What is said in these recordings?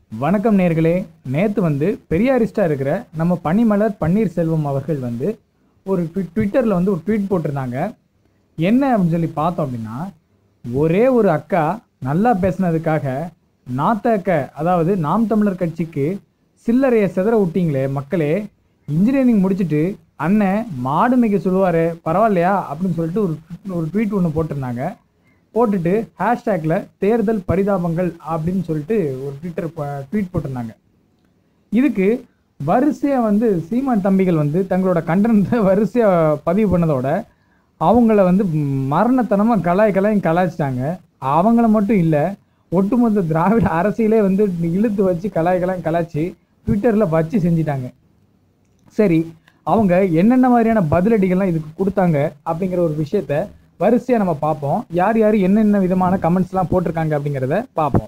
வணக்கம் நேர்களே நேற்று வந்து பெரியாரிஸ்டாக இருக்கிற நம்ம பனிமலர் பன்னீர்செல்வம் அவர்கள் வந்து ஒரு ட்வி- ட்விட்டரில் வந்து ஒரு ட்வீட் போட்டிருந்தாங்க என்ன அப்படின்னு சொல்லி பார்த்தோம் அப்படின்னா ஒரே ஒரு அக்கா நல்லா பேசுனதுக்காக நாத்த அக்கா அதாவது நாம் தமிழர் கட்சிக்கு சில்லறையை சிதற விட்டீங்களே மக்களே இன்ஜினியரிங் முடிச்சுட்டு அண்ணன் மாடு மேய்க்க சொல்லுவார் பரவாயில்லையா அப்படின்னு சொல்லிட்டு ஒரு ஒரு ட்வீட் ஒன்று போட்டிருந்தாங்க போட்டுட்டு ஹேஷ்டேக்கில் தேர்தல் பரிதாபங்கள் அப்படின்னு சொல்லிட்டு ஒரு ட்விட்டர் ட்வீட் போட்டிருந்தாங்க இதுக்கு வரிசையாக வந்து சீமான் தம்பிகள் வந்து தங்களோட கண்டனத்தை வரிசையாக பதிவு பண்ணதோட அவங்கள வந்து மரணத்தனமாக கலாய் கலாய் கலாய்ச்சிட்டாங்க அவங்கள மட்டும் இல்லை ஒட்டுமொத்த திராவிட அரசியலே வந்து இழுத்து வச்சு கலாய் கலாய் கலாய்ச்சி ட்விட்டரில் வச்சு செஞ்சிட்டாங்க சரி அவங்க என்னென்ன மாதிரியான பதிலடிகள்லாம் இதுக்கு கொடுத்தாங்க அப்படிங்கிற ஒரு விஷயத்த வரிசையாக நம்ம பார்ப்போம் யார் யார் என்னென்ன விதமான கமெண்ட்ஸ்லாம் போட்டிருக்காங்க அப்படிங்கிறத பார்ப்போம்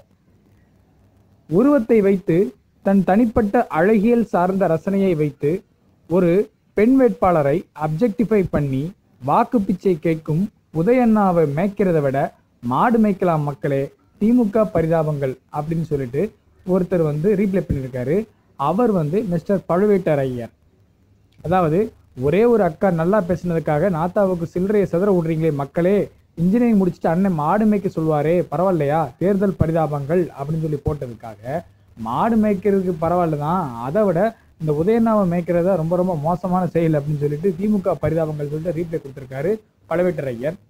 உருவத்தை வைத்து தன் தனிப்பட்ட அழகியல் சார்ந்த ரசனையை வைத்து ஒரு பெண் வேட்பாளரை அப்ஜெக்டிஃபை பண்ணி வாக்கு பிச்சை கேட்கும் உதயண்ணாவை மேய்க்கிறத விட மாடு மேய்க்கலாம் மக்களே திமுக பரிதாபங்கள் அப்படின்னு சொல்லிட்டு ஒருத்தர் வந்து ரீப்ளை பண்ணியிருக்காரு அவர் வந்து மிஸ்டர் பழுவேட்டரையர் அதாவது ஒரே ஒரு அக்கா நல்லா பேசுனதுக்காக நாத்தாவுக்கு சில்லறையை சிதற விடுறீங்களே மக்களே இன்ஜினியரிங் முடிச்சுட்டு அண்ணன் மாடு மேய்க்க சொல்லுவாரே பரவாயில்லையா தேர்தல் பரிதாபங்கள் அப்படின்னு சொல்லி போட்டதுக்காக மாடு மேய்க்கிறதுக்கு பரவாயில்ல தான் அதை விட இந்த உதயநாவை மேய்க்கிறதா ரொம்ப ரொம்ப மோசமான செயல் அப்படின்னு சொல்லிட்டு திமுக பரிதாபங்கள் சொல்லிட்டு ரீப்ளை கொடுத்துருக்காரு பழவேட்டரையர்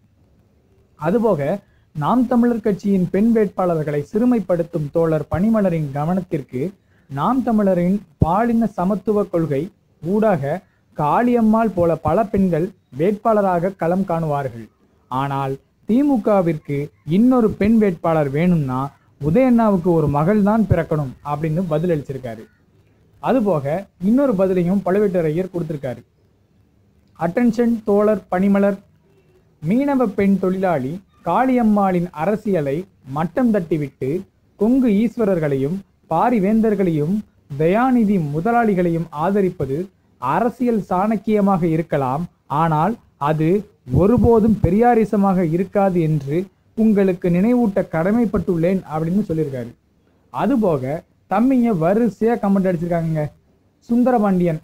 அதுபோக நாம் தமிழர் கட்சியின் பெண் வேட்பாளர்களை சிறுமைப்படுத்தும் தோழர் பனிமலரின் கவனத்திற்கு நாம் தமிழரின் பாலின சமத்துவ கொள்கை ஊடாக காளியம்மாள் போல பல பெண்கள் வேட்பாளராக களம் காணுவார்கள் ஆனால் திமுகவிற்கு இன்னொரு பெண் வேட்பாளர் வேணும்னா உதயண்ணாவுக்கு ஒரு மகள் தான் பிறக்கணும் அப்படின்னு பதில் அளிச்சிருக்காரு அதுபோக இன்னொரு பதிலையும் பழுவேட்டரையர் கொடுத்திருக்காரு அட்டென்ஷன் தோழர் பனிமலர் மீனவ பெண் தொழிலாளி காளியம்மாளின் அரசியலை மட்டம் தட்டிவிட்டு கொங்கு ஈஸ்வரர்களையும் பாரிவேந்தர்களையும் தயாநிதி முதலாளிகளையும் ஆதரிப்பது அரசியல் சாணக்கியமாக இருக்கலாம் ஆனால் அது ஒருபோதும் பெரியாரிசமாக இருக்காது என்று உங்களுக்கு நினைவூட்ட கடமைப்பட்டுள்ளேன் அப்படின்னு சொல்லியிருக்காரு அதுபோக தம்பிங்க வரிசையா கமெண்ட் அடிச்சிருக்காங்க சுந்தரபாண்டியன்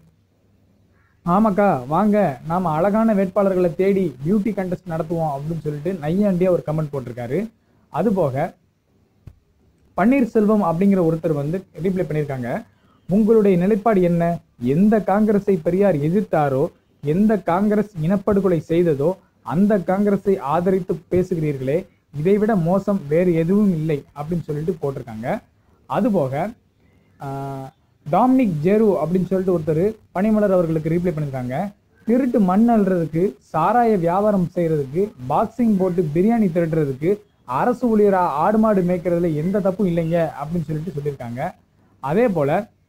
ஆமாக்கா வாங்க நாம அழகான வேட்பாளர்களை தேடி பியூட்டி கண்டெஸ்ட் நடத்துவோம் அப்படின்னு சொல்லிட்டு நையாண்டியா ஒரு கமெண்ட் போட்டிருக்காரு அதுபோக பன்னீர்செல்வம் அப்படிங்கிற ஒருத்தர் வந்து ரீப்ளை பண்ணியிருக்காங்க உங்களுடைய நிலைப்பாடு என்ன எந்த காங்கிரஸை பெரியார் எதிர்த்தாரோ எந்த காங்கிரஸ் இனப்படுகொலை செய்ததோ அந்த காங்கிரஸை ஆதரித்து பேசுகிறீர்களே இதைவிட மோசம் வேறு எதுவும் இல்லை அப்படின்னு சொல்லிட்டு போட்டிருக்காங்க அதுபோக ஆஹ், டாமினிக் ஜெரு அப்படின்னு சொல்லிட்டு ஒருத்தர் பனிமலர் அவர்களுக்கு ரீப்ளை பண்ணியிருக்காங்க திருட்டு மண் அள்ளுறதுக்கு சாராய வியாபாரம் செய்யறதுக்கு பாக்ஸிங் போட்டு பிரியாணி திருடுறதுக்கு அரசு ஊழியரா ஆடு மாடு மேய்க்கிறதுல எந்த தப்பும் இல்லைங்க அப்படின்னு சொல்லிட்டு சொல்லியிருக்காங்க அதே போல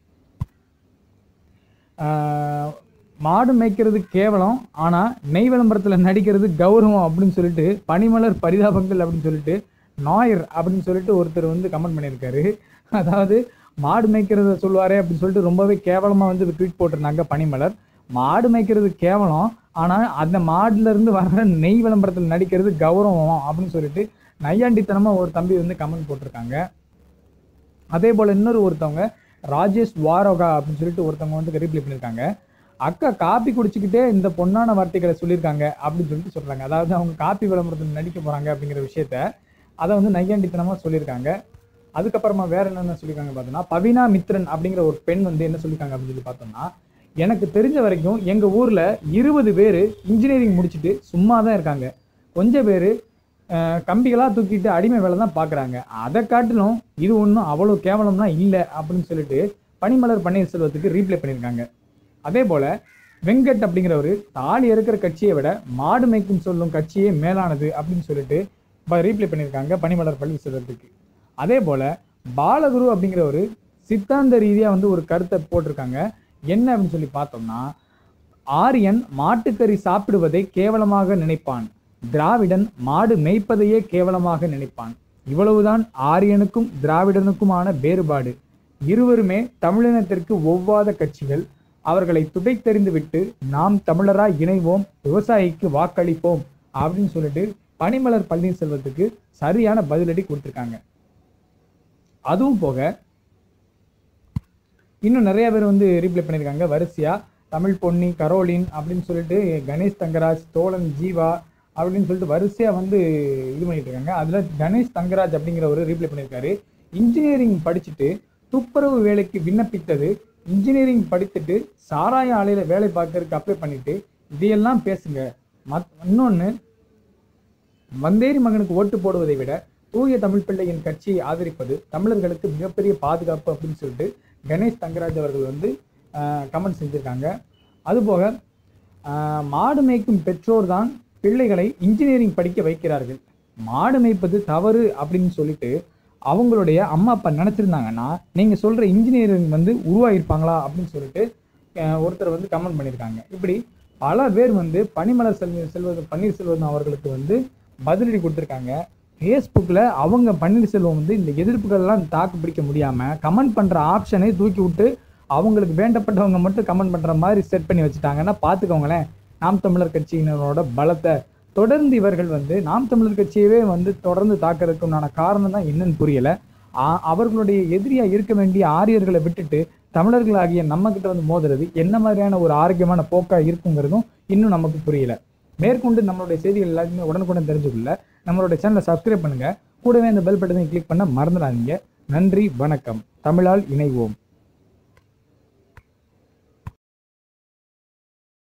ஆஹ், மாடு மேய்க்கிறது கேவலம் ஆனா நெய் விளம்பரத்துல நடிக்கிறது கௌரவம் அப்படின்னு சொல்லிட்டு பனிமலர் பரிதாபங்கள் அப்படின்னு சொல்லிட்டு நாயர் அப்படின்னு சொல்லிட்டு ஒருத்தர் வந்து கமெண்ட் பண்ணியிருக்காரு அதாவது மாடு மேய்க்கிறத சொல்லுவாரே அப்படின்னு சொல்லிட்டு ரொம்பவே கேவலமா வந்து ட்வீட் போட்டிருந்தாங்க பனிமலர் மாடு மேய்க்கிறது கேவலம் ஆனா அந்த மாடுல இருந்து வர்ற நெய் விளம்பரத்தில் நடிக்கிறது கௌரவம் அப்படின்னு சொல்லிட்டு நையாண்டித்தனமா ஒரு தம்பி வந்து கமெண்ட் போட்டிருக்காங்க அதே போல இன்னொரு ஒருத்தவங்க ராஜேஷ் வாரோகா அப்படின்னு சொல்லிட்டு ஒருத்தவங்க வந்து ரீப்ளை பண்ணியிருக்காங்க அக்கா காப்பி குடிச்சுக்கிட்டே இந்த பொன்னான வார்த்தைகளை சொல்லியிருக்காங்க அப்படின்னு சொல்லிட்டு சொல்றாங்க அதாவது அவங்க காப்பி விளம்பரத்தில் நடிக்க போறாங்க அப்படிங்கிற விஷயத்த அதை வந்து நையாண்டித்தனமா சொல்லியிருக்காங்க அதுக்கப்புறமா வேற என்னென்ன சொல்லியிருக்காங்க பார்த்தோம்னா பவினா மித்ரன் அப்படிங்கிற ஒரு பெண் வந்து என்ன சொல்லியிருக்காங்க அப்படின்னு சொல்லி பார்த்தோம்னா எனக்கு தெரிஞ்ச வரைக்கும் எங்க ஊர்ல இருபது பேர் இன்ஜினியரிங் முடிச்சுட்டு சும்மா தான் இருக்காங்க கொஞ்சம் பேர் கம்பிகளா தூக்கிட்டு அடிமை வேலை தான் பார்க்குறாங்க அதை காட்டிலும் இது ஒன்றும் அவ்வளோ கேவலம்னா இல்லை அப்படின்னு சொல்லிட்டு பனிமலர் பன்னீர்செல்வத்துக்கு ரீப்ளை பண்ணியிருக்காங்க அதே போல வெங்கட் அப்படிங்கிறவர் தாலி இருக்கிற கட்சியை விட மாடு மேய்க்கும் சொல்லும் கட்சியே மேலானது அப்படின்னு சொல்லிட்டு ரீப்ளை பண்ணியிருக்காங்க பனிமலர் பன்னீர்செல்வத்துக்கு அதே போல பாலகுரு அப்படிங்கிறவர் சித்தாந்த ரீதியா வந்து ஒரு கருத்தை போட்டிருக்காங்க என்ன அப்படின்னு சொல்லி பார்த்தோம்னா ஆரியன் மாட்டுக்கறி சாப்பிடுவதை கேவலமாக நினைப்பான் திராவிடன் மாடு மேய்ப்பதையே கேவலமாக நினைப்பான் இவ்வளவுதான் ஆரியனுக்கும் திராவிடனுக்குமான வேறுபாடு இருவருமே தமிழினத்திற்கு ஒவ்வாத கட்சிகள் அவர்களை துடைத்தெறிந்து விட்டு நாம் தமிழராய் இணைவோம் விவசாயிக்கு வாக்களிப்போம் அப்படின்னு சொல்லிட்டு பனிமலர் பன்னீர்செல்வத்துக்கு சரியான பதிலடி கொடுத்திருக்காங்க அதுவும் போக இன்னும் நிறைய பேர் வந்து ரீப்ளை பண்ணியிருக்காங்க வரிசையாக தமிழ் பொன்னி கரோலின் அப்படின்னு சொல்லிட்டு கணேஷ் தங்கராஜ் தோழன் ஜீவா அப்படின்னு சொல்லிட்டு வரிசையாக வந்து இது பண்ணிட்டு இருக்காங்க அதில் கணேஷ் தங்கராஜ் அப்படிங்கிறவர் ரீப்ளை பண்ணியிருக்காரு இன்ஜினியரிங் படிச்சுட்டு துப்புரவு வேலைக்கு விண்ணப்பித்தது இன்ஜினியரிங் படித்துட்டு சாராய ஆலையில் வேலை பார்க்கறதுக்கு அப்ளை பண்ணிட்டு இதையெல்லாம் பேசுங்க மத் இன்னொன்று வந்தேரி மகனுக்கு ஓட்டு போடுவதை விட தூய தமிழ் பிள்ளையின் கட்சியை ஆதரிப்பது தமிழர்களுக்கு மிகப்பெரிய பாதுகாப்பு அப்படின்னு சொல்லிட்டு கணேஷ் தங்கராஜ் அவர்கள் வந்து கமெண்ட் செஞ்சுருக்காங்க அதுபோக ஆஹ், மாடு மேய்க்கும் பெற்றோர் தான் பிள்ளைகளை இன்ஜினியரிங் படிக்க வைக்கிறார்கள் மாடு மேய்ப்பது தவறு அப்படின்னு சொல்லிட்டு அவங்களுடைய அம்மா அப்பா நினச்சிருந்தாங்கன்னா நீங்கள் சொல்கிற இன்ஜினியரிங் வந்து உருவாகிருப்பாங்களா அப்படின்னு சொல்லிட்டு ஆஹ், ஒருத்தர் வந்து கமெண்ட் பண்ணியிருக்காங்க இப்படி பல பேர் வந்து பனிமலர் செல்வ செல்வது பன்னீர்செல்வம் அவர்களுக்கு வந்து பதிலடி கொடுத்துருக்காங்க ஃபேஸ்புக்கில் அவங்க பன்னீர்செல்வம் வந்து இந்த எதிர்ப்புகள்லாம் தாக்கு பிடிக்க முடியாமல் கமெண்ட் பண்ணுற ஆப்ஷனை தூக்கி விட்டு அவங்களுக்கு வேண்டப்பட்டவங்க மட்டும் கமெண்ட் பண்ணுற மாதிரி செட் பண்ணி வச்சுட்டாங்கன்னா பார்த்துக்கோங்களேன் நாம் தமிழர் கட்சியினரோட பலத்தை தொடர்ந்து இவர்கள் வந்து நாம் தமிழர் கட்சியவே வந்து தொடர்ந்து தாக்குறதுக்கு உண்டான காரணம் தான் என்னன்னு புரியலை ஆ- அவர்களுடைய எதிரியாக இருக்க வேண்டிய ஆரியர்களை விட்டுட்டு தமிழர்களாகிய நம்மக்கிட்ட வந்து மோதுறது என்ன மாதிரியான ஒரு ஆரோக்கியமான போக்காக இருக்குங்கிறதும் இன்னும் நமக்கு புரியல மேற்கொண்டு நம்மளுடைய செய்திகள் எல்லாத்தையுமே உடனுக்குடன் தெரிஞ்சுக்கொள்ள நம்மளுடைய சேனலை சப்ஸ்கிரைப் பண்ணுங்க கூடவே இந்த பெல் பட்டனை கிளிக் பண்ண மறந்துடாதீங்க நன்றி வணக்கம் தமிழால் இணைவோம்